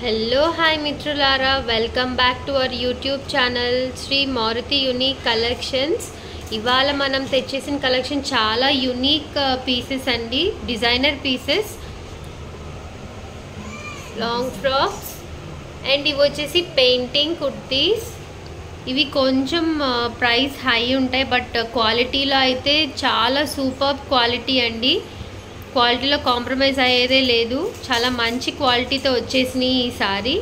hello hi మిత్రులారా welcome back to our YouTube channel Sri Maruti unique collections ఇవాళ మనం తెచ్చేసిన కలెక్షన్ చాలా యునీక్ పీసెస్ అండి designer pieces long frocks and ఇవి వచ్చేసి పెయింటింగ్ కుర్తీస్ ఇవి కొంచెం ప్రైస్ హై ఉంటాయి బట్ క్వాలిటీలో అయితే చాలా సూపర్ క్వాలిటీ అండి క్వాలిటీలో కాంప్రమైజ్ అయ్యేదే లేదు చాలా మంచి క్వాలిటీతో వచ్చేసినాయి ఈసారి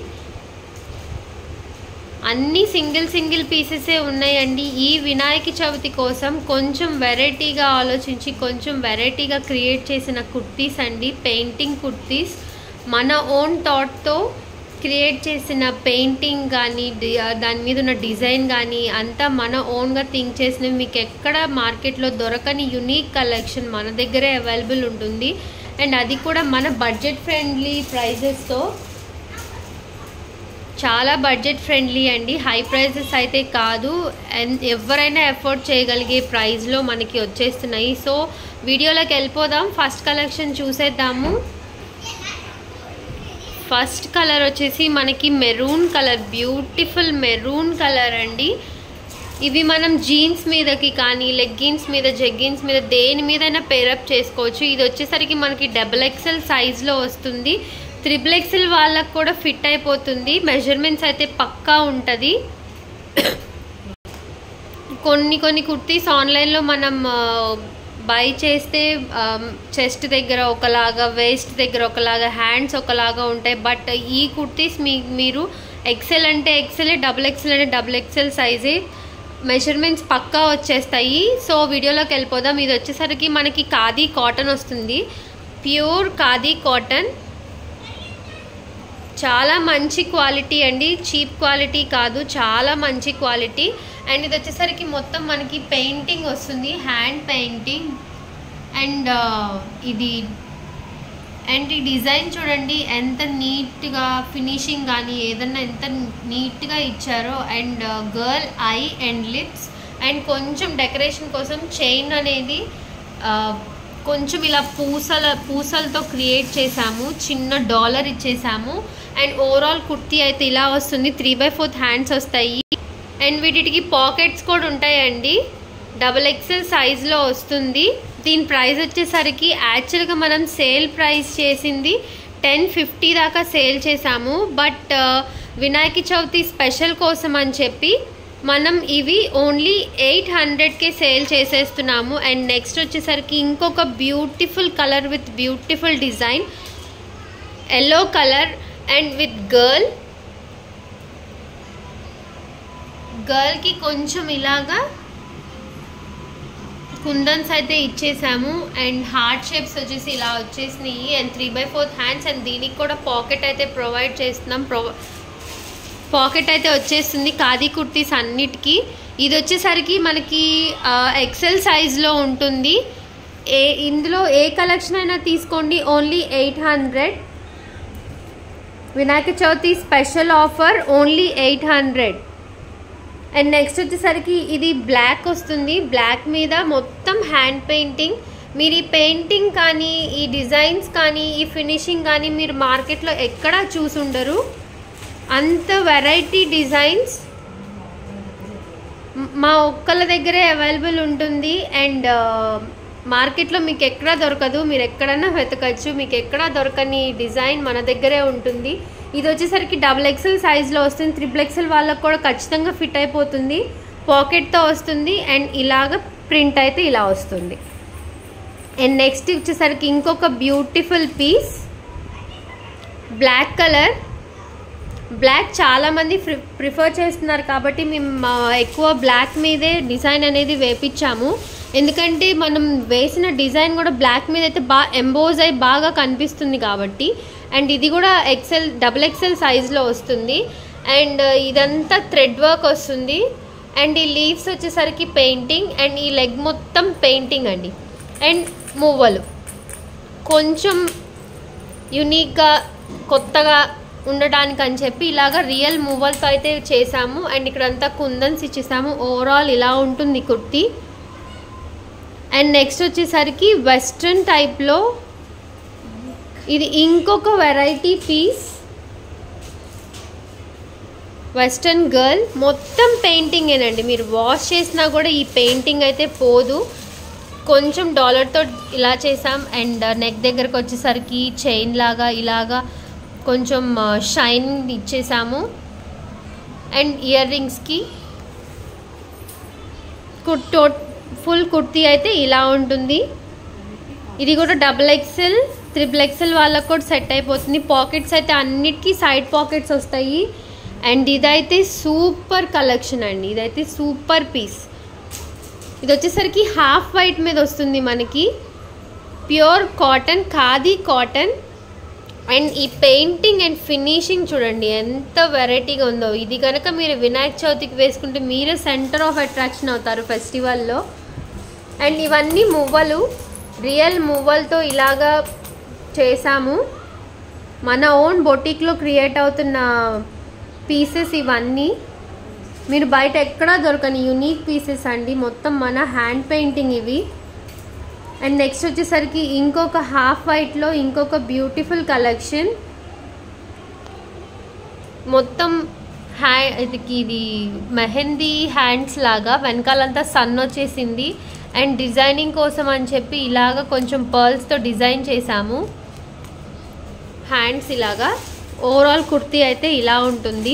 అన్ని సింగిల్ సింగిల్ పీసెసే ఉన్నాయండి ఈ వినాయక చవితి కోసం కొంచెం వెరైటీగా ఆలోచించి కొంచెం వెరైటీగా క్రియేట్ చేసిన కుర్తీస్ అండి పెయింటింగ్ కుర్తీస్ మన ఓన్ థాట్తో క్రియేట్ చేసిన పెయింటింగ్ కానీ దాని మీద ఉన్న డిజైన్ కానీ అంతా మన ఓన్గా థింక్ చేసినవి మీకు ఎక్కడ మార్కెట్లో దొరకని యునీక్ కలెక్షన్ మన దగ్గరే అవైలబుల్ ఉంటుంది అండ్ అది కూడా మన బడ్జెట్ ఫ్రెండ్లీ ప్రైజెస్తో చాలా బడ్జెట్ ఫ్రెండ్లీ అండి హై ప్రైజెస్ అయితే కాదు అండ్ ఎవరైనా ఎఫోర్డ్ చేయగలిగే ప్రైస్లో మనకి వచ్చేస్తున్నాయి సో వీడియోలోకి వెళ్ళిపోదాం ఫస్ట్ కలెక్షన్ చూసేద్దాము ఫస్ట్ కలర్ వచ్చేసి మనకి maroon colour beautiful maroon colour అండి ఇవి మనం జీన్స్ మీదకి కానీ లెగ్గిన్స్ మీద జెగ్గిన్స్ మీద దేని మీదైనా పేరప్ చేసుకోవచ్చు ఇది వచ్చేసరికి మనకి డబుల్ ఎక్సెల్ సైజ్లో వస్తుంది త్రిబుల్ ఎక్సెల్ వాళ్ళకు కూడా ఫిట్ అయిపోతుంది మెజర్మెంట్స్ అయితే పక్కా ఉంటుంది కొన్ని కొన్ని కుర్తీస్ ఆన్లైన్లో మనం బై చేస్తే చెస్ట్ దగ్గర ఒకలాగా వేస్ట్ దగ్గర ఒకలాగా హ్యాండ్స్ ఒకలాగా ఉంటాయి బట్ ఈ కుర్తీస్ మీ మీరు ఎక్సెల్ అంటే ఎక్సెల్ డబుల్ ఎక్సెల్ అంటే డబుల్ ఎక్సెల్ సైజే మెజర్మెంట్స్ పక్కా వచ్చేస్తాయి సో వీడియోలోకి వెళ్ళిపోదాం ఇది వచ్చేసరికి మనకి ఖాదీ కాటన్ వస్తుంది ప్యూర్ ఖాదీ కాటన్ చాలా మంచి క్వాలిటీ అండి చీప్ క్వాలిటీ కాదు చాలా మంచి క్వాలిటీ అండ్ ఇది వచ్చేసరికి మొత్తం మనకి పెయింటింగ్ వస్తుంది హ్యాండ్ పెయింటింగ్ అండ్ ఇది అండ్ ఈ డిజైన్ చూడండి ఎంత నీట్గా ఫినిషింగ్ కానీ ఏదన్నా ఎంత నీట్గా ఇచ్చారో and girl eye and lips and కొంచెం డెకరేషన్ కోసం చైన్ అనేది కొంచెం ఇలా పూసల పూసలతో క్రియేట్ చేసాము చిన్న డాలర్ ఇచ్చేసాము అండ్ ఓవరాల్ కుర్తీ అయితే ఇలా వస్తుంది త్రీ బై ఫోర్త్ హ్యాండ్స్ వస్తాయి అండ్ వీటికి పాకెట్స్ కూడా ఉంటాయండి డబల్ ఎక్సెల్ సైజ్లో వస్తుంది దీని ప్రైస్ వచ్చేసరికి యాక్చువల్గా మనం సేల్ ప్రైస్ చేసింది టెన్ ఫిఫ్టీ దాకా సేల్ చేసాము బట్ వినాయక చవితి స్పెషల్ కోసం అని చెప్పి మనం ఇవి ఓన్లీ ఎయిట్ హండ్రెడ్కే సేల్ చేసేస్తున్నాము అండ్ నెక్స్ట్ వచ్చేసరికి ఇంకొక beautiful colour with beautiful design yellow colour and with girl గర్ల్కి కొంచెం ఇలాగా కుందన్స్ అయితే ఇచ్చేసాము అండ్ హార్ట్ షేప్స్ వచ్చేసి ఇలా వచ్చేసినాయి and three by fourth hands and దీనికి కూడా పాకెట్ అయితే ప్రొవైడ్ చేస్తున్నాం ప్రొ పాకెట్ అయితే వచ్చేస్తుంది ఖాదీ కుర్తీస్ అన్నిటికీ ఇది వచ్చేసరికి మనకి ఎక్సెల్ సైజ్లో ఉంటుంది ఏ ఇందులో ఏ కలెక్షన్ అయినా తీసుకోండి only eight hundred Vinayaka Chavithi special offer only eight hundred and next వచ్చేసరికి ఇది బ్లాక్ వస్తుంది బ్లాక్ మీద మొత్తం హ్యాండ్ పెయింటింగ్ మీరు ఈ పెయింటింగ్ కానీ ఈ డిజైన్స్ కానీ ఈ ఫినిషింగ్ కానీ మీరు మార్కెట్లో ఎక్కడా చూసుండరు అంత వెరైటీ డిజైన్స్ మా ఒక్కళ్ళ దగ్గరే అవైలబుల్ ఉంటుంది అండ్ మార్కెట్లో మీకు ఎక్కడా దొరకదు మీరు ఎక్కడన్నా వెతకచ్చు మీకు ఎక్కడా దొరకని డిజైన్ మన దగ్గరే ఉంటుంది ఇది వచ్చేసరికి డబుల్ ఎక్సెల్ సైజ్లో వస్తుంది త్రిబుల్ ఎక్సెల్ వాళ్ళకు కూడా ఖచ్చితంగా ఫిట్ అయిపోతుంది పాకెట్తో వస్తుంది అండ్ ఇలాగ ప్రింట్ అయితే ఇలా వస్తుంది అండ్ నెక్స్ట్ వచ్చేసరికి ఇంకొక beautiful piece black colour black చాలామంది ప్రిఫర్ చేస్తున్నారు కాబట్టి మేము ఎక్కువ బ్లాక్ మీదే డిజైన్ అనేది వేపించాము ఎందుకంటే మనం వేసిన డిజైన్ కూడా బ్లాక్ మీద అయితే బాగా ఎంబోజ్ అయి బాగా కనిపిస్తుంది కాబట్టి అండ్ ఇది కూడా ఎక్సెల్ డబుల్ ఎక్సెల్ సైజ్లో వస్తుంది అండ్ ఇదంతా థ్రెడ్ వర్క్ వస్తుంది అండ్ ఈ లీవ్స్ వచ్చేసరికి పెయింటింగ్ అండ్ ఈ లెగ్ మొత్తం పెయింటింగ్ అండి అండ్ మువ్వలు కొంచెం యునీక్గా కొత్తగా ఉండడానికి అని చెప్పి ఇలాగ రియల్ మూవల్తో అయితే చేసాము అండ్ ఇక్కడంతా కుందన్స్ ఇచ్చేసాము ఓవరాల్ ఇలా ఉంటుంది కుర్తీ అండ్ నెక్స్ట్ వచ్చేసరికి వెస్ట్రన్ టైప్లో ఇది ఇంకొక వెరైటీ పీస్ వెస్టర్న్ గర్ల్ మొత్తం పెయింటింగేనండి మీరు వాష్ చేసినా కూడా ఈ పెయింటింగ్ అయితే పోదు కొంచెం డాలర్తో ఇలా చేసాం అండ్ నెక్ దగ్గరకు వచ్చేసరికి చైన్ లాగా ఇలాగా కొంచెం షైన్ ఇచ్చేసాము అండ్ ఇయర్ రింగ్స్కి కుర్టో ఫుల్ కుర్తీ అయితే ఇలా ఉంటుంది ఇది కూడా డబుల్ ఎక్సెల్ త్రిబుల్ ఎక్సెల్ వాళ్ళకు కూడా సెట్ అయిపోతుంది పాకెట్స్ అయితే అన్నిటికీ సైడ్ పాకెట్స్ వస్తాయి అండ్ ఇదైతే సూపర్ కలెక్షన్ అండి ఇదైతే సూపర్ పీస్ ఇది వచ్చేసరికి హాఫ్ వైట్ మీద వస్తుంది మనకి pure cotton khadi cotton and ఈ పెయింటింగ్ అండ్ ఫినిషింగ్ చూడండి ఎంత వెరైటీగా ఉందో ఇది కనుక మీరు వినాయక చవితికి వేసుకుంటే మీరే సెంటర్ ఆఫ్ అట్రాక్షన్ అవుతారు ఫెస్టివల్లో అండ్ ఇవన్నీ మువ్వలు రియల్ మువ్వలతో ఇలాగా చేసాము మన ఓన్ బొటిక్లో క్రియేట్ అవుతున్న పీసెస్ ఇవన్నీ మీరు బయట ఎక్కడా దొరకని యూనిక్ పీసెస్ అండి మొత్తం మన హ్యాండ్ పెయింటింగ్ ఇవి అండ్ నెక్స్ట్ వచ్చేసరికి ఇంకొక హాఫ్ వైట్లో ఇంకొక బ్యూటిఫుల్ కలెక్షన్ మొత్తం హ్యా ఇదికి ఇది మెహందీ హ్యాండ్స్ లాగా వెనకాలంతా సన్ వచ్చేసింది అండ్ డిజైనింగ్ కోసం అని చెప్పి ఇలాగ కొంచెం పర్ల్స్తో డిజైన్ చేసాము హ్యాండ్స్ ఇలాగా ఓవరాల్ కుర్తీ అయితే ఇలా ఉంటుంది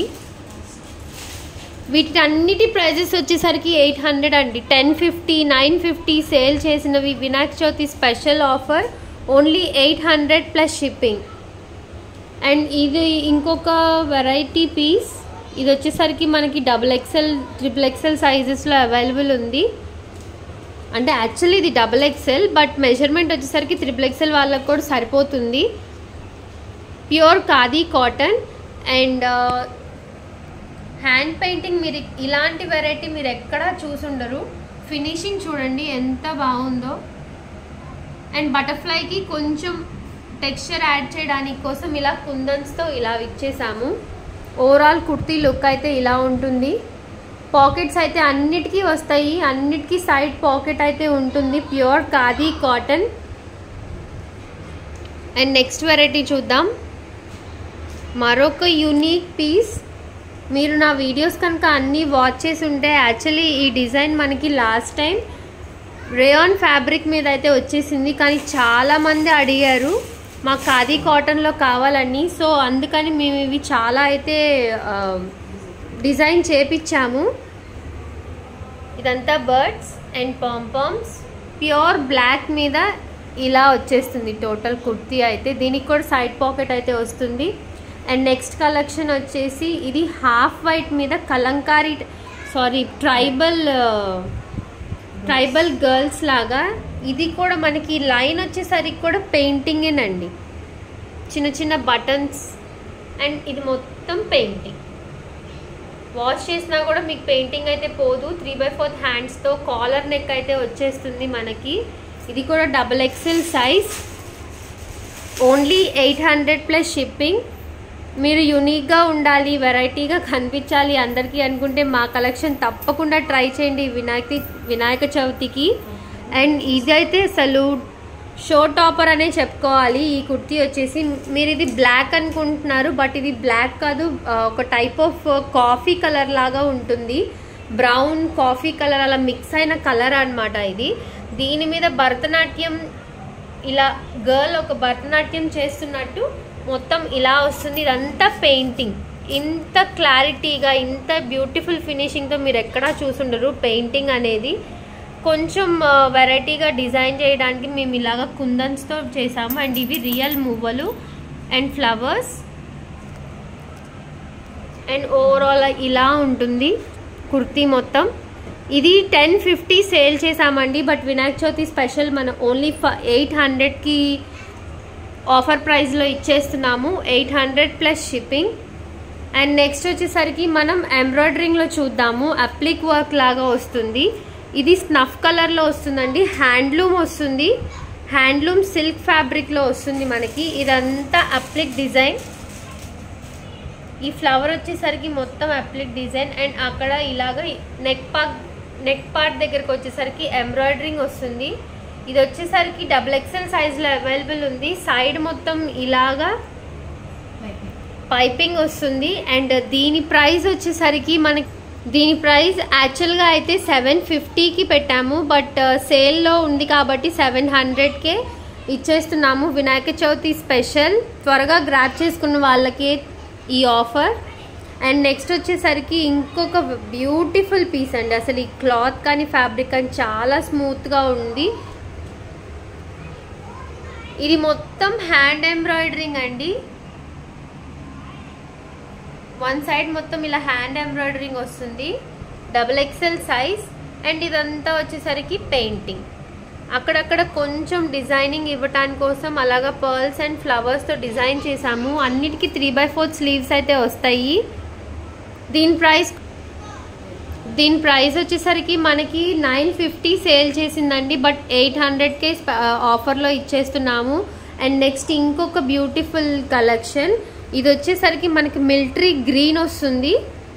వీటి అన్నిటి ప్రైజెస్ వచ్చేసరికి ఎయిట్ హండ్రెడ్ అండి ten fifty nine fifty sale చేసినవి Vinayaka Chavithi special offer only eight hundred plus shipping and ఇది ఇంకొక వెరైటీ పీస్ ఇది వచ్చేసరికి మనకి డబుల్ ఎక్సెల్ ట్రిపుల్ ఎక్సెల్ సైజెస్లో అవైలబుల్ ఉంది అంటే యాక్చువల్లీ ఇది డబుల్ ఎక్సెల్ బట్ మెజర్మెంట్ వచ్చేసరికి త్రిపుల్ ఎక్సెల్ వాళ్ళకి కూడా సరిపోతుంది pure khadi cotton and hand painting మీరు ఇలాంటి వెరైటీ మీరు ఎక్కడా చూసుండరు ఫినిషింగ్ చూడండి ఎంత బాగుందో అండ్ బటర్ఫ్లైకి కొంచెం టెక్స్చర్ యాడ్ చేయడానికి కోసం ఇలా కుందన్స్తో ఇలా ఇచ్చేసాము ఓవరాల్ కుర్తీ లుక్ అయితే ఇలా ఉంటుంది పాకెట్స్ అయితే అన్నిటికీ వస్తాయి అన్నిటికీ సైడ్ పాకెట్ అయితే ఉంటుంది pure khadi cotton and next variety చూద్దాం మరొక యూనిక్ పీస్ మీరు నా వీడియోస్ కనుక అన్నీ వాచ్ చేసి ఉంటే యాక్చువల్లీ ఈ డిజైన్ మనకి లాస్ట్ టైం రేయాన్ ఫ్యాబ్రిక్ మీద అయితే వచ్చేసింది కానీ చాలామంది అడిగారు మాకు ఖాదీ కాటన్లో కావాలని సో అందుకని మేము ఇవి చాలా అయితే డిజైన్ చేపించాము ఇదంతా birds and pompoms pure black మీద ఇలా వచ్చేస్తుంది టోటల్ కుర్తీ అయితే దీనికి కూడా సైడ్ పాకెట్ అయితే వస్తుంది అండ్ నెక్స్ట్ కలెక్షన్ వచ్చేసి ఇది హాఫ్ వైట్ మీద kalamkari sari tribal tribal girls లాగా ఇది కూడా మనకి లైన్ వచ్చేసరికి కూడా పెయింటింగేనండి చిన్న చిన్న బటన్స్ అండ్ ఇది మొత్తం పెయింటింగ్ వాష్ చేసినా కూడా మీకు పెయింటింగ్ అయితే పోదు త్రీ బై ఫోర్త్ హ్యాండ్స్తో కాలర్ నెక్ అయితే వచ్చేస్తుంది మనకి ఇది కూడా double XL size only eight hundred plus shipping మీరు యూనిక్గా ఉండాలి వెరైటీగా కనిపించాలి అందరికీ అనుకుంటే మా కలెక్షన్ తప్పకుండా ట్రై చేయండి వినాయక వినాయక చవితికి అండ్ ఇదైతే అసలు షో టాపర్ అనే చెప్పుకోవాలి ఈ కుర్తీ వచ్చేసి మీరు ఇది బ్లాక్ అనుకుంటున్నారు బట్ ఇది బ్లాక్ కాదు ఒక టైప్ ఆఫ్ కాఫీ కలర్ లాగా ఉంటుంది బ్రౌన్ కాఫీ కలర్ అలా మిక్స్ అయిన కలర్ అనమాట ఇది దీని మీద భరతనాట్యం ఇలా గర్ల్ ఒక భరతనాట్యం చేస్తున్నట్టు మొత్తం ఇలా వస్తుంది ఇదంతా పెయింటింగ్ ఇంత క్లారిటీగా ఇంత బ్యూటిఫుల్ ఫినిషింగ్తో మీరు ఎక్కడా చూసుండరు పెయింటింగ్ అనేది కొంచెం వెరైటీగా డిజైన్ చేయడానికి మేము ఇలాగ కుందన్స్తో చేసాము అండ్ ఇవి రియల్ మువ్వలు అండ్ ఫ్లవర్స్ అండ్ ఓవరాల్ ఇలా ఉంటుంది కుర్తీ మొత్తం ఇది టెన్ ఫిఫ్టీ సేల్ చేసామండి బట్ వినాయక చవితి స్పెషల్ మన ఓన్లీ ఫ ఎయిట్ హండ్రెడ్కి ఆఫర్ ప్రైస్లో ఇచ్చేస్తున్నాము eight hundred plus shipping and next వచ్చేసరికి మనం ఎంబ్రాయిడరింగ్లో చూద్దాము అప్లిక్ వర్క్ లాగా వస్తుంది ఇది స్నఫ్ కలర్లో వస్తుందండి హ్యాండ్లూమ్ వస్తుంది హ్యాండ్లూమ్ సిల్క్ ఫ్యాబ్రిక్లో వస్తుంది మనకి ఇదంతా అప్లిక్ డిజైన్ ఈ ఫ్లవర్ వచ్చేసరికి మొత్తం అప్లిక్ డిజైన్ అండ్ అక్కడ ఇలాగ నెక్ పార్ట్ నెక్ పార్ట్ దగ్గరకు వచ్చేసరికి ఎంబ్రాయిడరింగ్ వస్తుంది ఇది వచ్చేసరికి డబుల్ ఎక్సెల్ సైజ్లో అవైలబుల్ ఉంది సైడ్ మొత్తం ఇలాగా పైపింగ్ వస్తుంది అండ్ దీని ప్రైస్ వచ్చేసరికి మనకి దీని ప్రైస్ యాక్చువల్గా అయితే సెవెన్ ఫిఫ్టీకి పెట్టాము బట్ సేల్లో ఉంది కాబట్టి సెవెన్ హండ్రెడ్కే ఇచ్చేస్తున్నాము వినాయక చవితి స్పెషల్ త్వరగా గ్రాప్ చేసుకున్న వాళ్ళకి ఈ ఆఫర్ అండ్ నెక్స్ట్ వచ్చేసరికి ఇంకొక బ్యూటిఫుల్ పీస్ అండి అసలు ఈ క్లాత్ కానీ ఫ్యాబ్రిక్ కానీ చాలా స్మూత్గా ఉంది ఇది మొత్తం హ్యాండ్ ఎంబ్రాయిడరింగ్ అండి వన్ సైడ్ మొత్తం ఇలా హ్యాండ్ ఎంబ్రాయిడరింగ్ వస్తుంది డబుల్ ఎక్సెల్ సైజ్ అండ్ ఇదంతా వచ్చేసరికి పెయింటింగ్ అక్కడక్కడ కొంచెం డిజైనింగ్ ఇవ్వటానికి కోసం అలాగా పర్ల్స్ అండ్ ఫ్లవర్స్తో డిజైన్ చేసాము అన్నిటికీ త్రీ బై ఫోర్త్ స్లీవ్స్ అయితే వస్తాయి దీని ప్రైస్ దీని ప్రైస్ వచ్చేసరికి మనకి నైన్ ఫిఫ్టీ సేల్ చేసిందండి బట్ ఎయిట్ హండ్రెడ్కే ఆఫర్లో ఇచ్చేస్తున్నాము అండ్ నెక్స్ట్ ఇంకొక బ్యూటిఫుల్ కలెక్షన్ ఇది వచ్చేసరికి మనకి మిలిటరీ గ్రీన్ వస్తుంది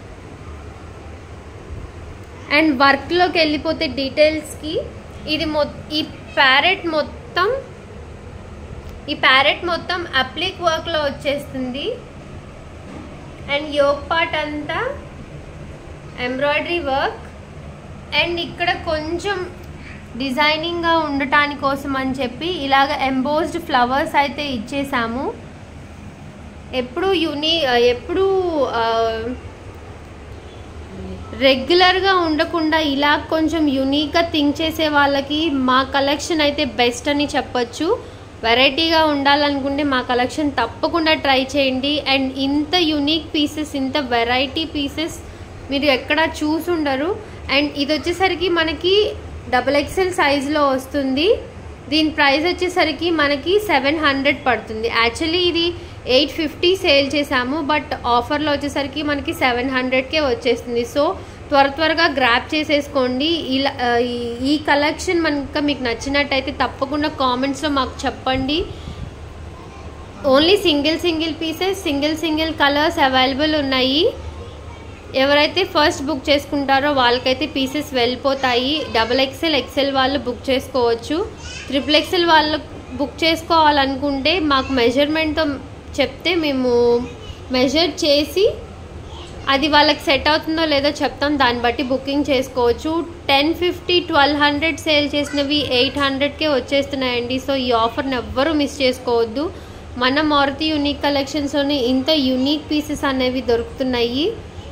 అండ్ వర్క్లోకి వెళ్ళిపోతే డీటెయిల్స్కి ఇది మొ ఈ ప్యారెట్ మొత్తం ఈ ప్యారెట్ మొత్తం అప్లిక్ వర్క్లో వచ్చేస్తుంది అండ్ యోగ్ పార్ట్ అంతా ఎంబ్రాయిడరీ వర్క్ అండ్ ఇక్కడ కొంచెం డిజైనింగ్గా ఉండటాని కోసం అని చెప్పి ఇలాగ ఎంబోస్డ్ ఫ్లవర్స్ అయితే ఇచ్చేసాము ఎప్పుడు యూని ఎప్పుడు రెగ్యులర్గా ఉండకుండా ఇలా కొంచెం యూనిక్గా థింక్ చేసే వాళ్ళకి మా కలెక్షన్ అయితే బెస్ట్ అని చెప్పొచ్చు వెరైటీగా ఉండాలనుకుంటే మా కలెక్షన్ తప్పకుండా ట్రై చేయండి అండ్ ఇంత యూనిక్ పీసెస్ ఇంత వెరైటీ పీసెస్ మీరు ఎక్కడ చూసుండరు అండ్ ఇది వచ్చేసరికి మనకి డబుల్ ఎక్సెల్ సైజులో వస్తుంది దీని ప్రైస్ వచ్చేసరికి మనకి సెవెన్ హండ్రెడ్ పడుతుంది యాక్చువల్లీ ఇది ఎయిట్ ఫిఫ్టీ సేల్ చేసాము బట్ ఆఫర్లో వచ్చేసరికి మనకి సెవెన్ హండ్రెడ్కే వచ్చేస్తుంది సో త్వర త్వరగా గ్రాప్ చేసేసుకోండి ఇలా ఈ కలెక్షన్ మనక మీకు నచ్చినట్టయితే తప్పకుండా కామెంట్స్లో మాకు చెప్పండి only single single pieces single single colours available ఉన్నాయి ఎవరైతే ఫస్ట్ బుక్ చేసుకుంటారో వాళ్ళకైతే పీసెస్ వెళ్ళిపోతాయి డబుల్ ఎక్సెల్ ఎక్సెల్ వాళ్ళు బుక్ చేసుకోవచ్చు ట్రిపుల్ ఎక్సెల్ వాళ్ళు బుక్ చేసుకోవాలనుకుంటే మాకు మెజర్మెంట్తో చెప్తే మేము మెజర్ చేసి అది వాళ్ళకి సెట్ అవుతుందో లేదో చెప్తాం దాన్ని బట్టి బుకింగ్ చేసుకోవచ్చు ten fifty twelve hundred sale చేసినవి ఎయిట్ హండ్రెడ్కే వచ్చేస్తున్నాయండి సో ఈ ఆఫర్ని ఎవ్వరూ మిస్ చేసుకోవద్దు మన మారుతి యూనిక్ కలెక్షన్స్లోనే ఇంత యూనిక్ పీసెస్ అనేవి దొరుకుతున్నాయి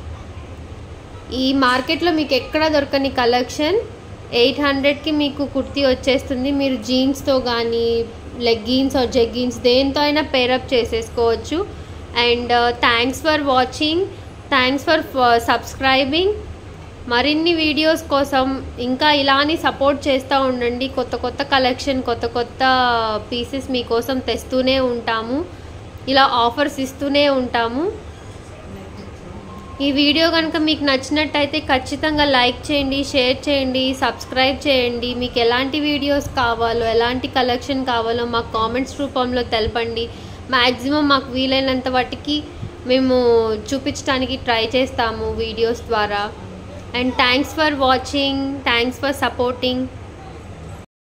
ఈ మార్కెట్లో మీకు ఎక్కడ దొరకని కలెక్షన్ ఎయిట్ హండ్రెడ్కి మీకు కుర్తీ వచ్చేస్తుంది మీరు జీన్స్తో కానీ లెగ్గిన్స్ ఆర్ జెగ్గిన్స్ దేంతో అయినా పేరప్ చేసేసుకోవచ్చు and thanks for watching thanks for subscribing మరిన్ని వీడియోస్ కోసం ఇంకా ఇలానే సపోర్ట్ చేస్తూ ఉండండి కొత్త కొత్త కలెక్షన్ కొత్త కొత్త పీసెస్ మీకోసం తెస్తూనే ఉంటాము ఇలా ఆఫర్స్ ఇస్తూనే ఉంటాము ఈ వీడియో కనుక మీకు నచ్చినట్టయితే ఖచ్చితంగా లైక్ చేయండి షేర్ చేయండి సబ్స్క్రైబ్ చేయండి మీకు ఎలాంటి వీడియోస్ కావాలో ఎలాంటి కలెక్షన్ కావాలో మాకు కామెంట్స్ రూపంలో తెలపండి మ్యాక్సిమం మాకు వీలైనంత వాటికి మేము చూపించడానికి ట్రై చేస్తాము వీడియోస్ ద్వారా and thanks for watching thanks for supporting